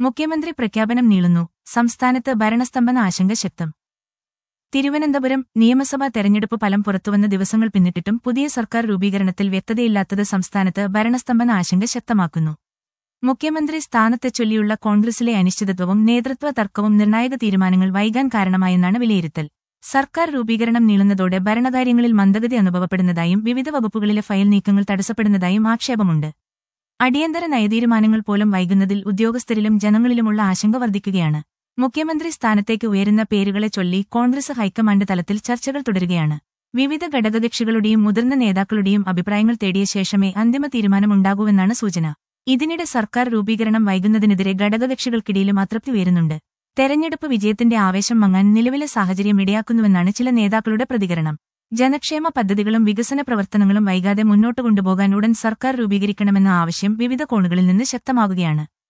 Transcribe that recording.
മുഖ്യമന്ത്രി പ്രഖ്യാപനം നീളുന്നു സംസ്ഥാനത്ത് ഭരണസ്തംഭന ആശങ്ക ശക്തം തിരുവനന്തപുരം നിയമസഭാ തെരഞ്ഞെടുപ്പ് ഫലം പുറത്തുവന്ന ദിവസങ്ങൾ പിന്നിട്ടിട്ടും പുതിയ സർക്കാർ രൂപീകരണത്തിൽ വ്യക്തതയില്ലാത്തത് സംസ്ഥാനത്ത് ഭരണസ്തംഭന ആശങ്ക ശക്തമാക്കുന്നു മുഖ്യമന്ത്രി സ്ഥാനത്തെ ചൊല്ലിയുള്ള കോൺഗ്രസിലെ അനിശ്ചിതത്വവും നേതൃത്വ തർക്കവും നിർണായക തീരുമാനങ്ങൾ വൈകാൻ കാരണമായെന്നാണ് വിലയിരുത്തൽ സർക്കാർ രൂപീകരണം നീളുന്നതോടെ ഭരണകാര്യങ്ങളിൽ മന്ദഗതി അനുഭവപ്പെടുന്നതായും വിവിധ വകുപ്പുകളിലെ ഫയൽ നീക്കങ്ങൾ തടസ്സപ്പെടുന്നതായും ആക്ഷേപമുണ്ട് അടിയന്തര നയതീരുമാനങ്ങൾ പോലും വൈകുന്നതിൽ ഉദ്യോഗസ്ഥരിലും ജനങ്ങളിലുമുള്ള ആശങ്ക വർദ്ധിക്കുകയാണ് മുഖ്യമന്ത്രി സ്ഥാനത്തേക്ക് ഉയരുന്ന പേരുകളെ ചൊല്ലി കോൺഗ്രസ് ഹൈക്കമാൻഡ് തലത്തിൽ ചർച്ചകൾ തുടരുകയാണ് വിവിധ ഘടകകക്ഷികളുടെയും മുതിർന്ന നേതാക്കളുടെയും അഭിപ്രായങ്ങൾ തേടിയ ശേഷമേ അന്തിമ തീരുമാനമുണ്ടാകൂവെന്നാണ് സൂചന ഇതിനിടെ സർക്കാർ രൂപീകരണം വൈകുന്നതിനെതിരെ ഘടകകക്ഷികൾക്കിടയിലും അതൃപ്തി ഉയരുന്നുണ്ട് തെരഞ്ഞെടുപ്പ് വിജയത്തിന്റെ ആവേശം മങ്ങാൻ നിലവിലെ സാഹചര്യം ഇടയാക്കുന്നുവെന്നാണ് ചില നേതാക്കളുടെ പ്രതികരണം ജനക്ഷേമ പദ്ധതികളും വികസന പ്രവർത്തനങ്ങളും വൈകാതെ മുന്നോട്ട് കൊണ്ടുപോകാൻ ഉടൻ സർക്കാർ രൂപീകരിക്കണമെന്ന ആവശ്യം വിവിധ കോണുകളിൽ നിന്ന് ശക്തമാകുകയാണ്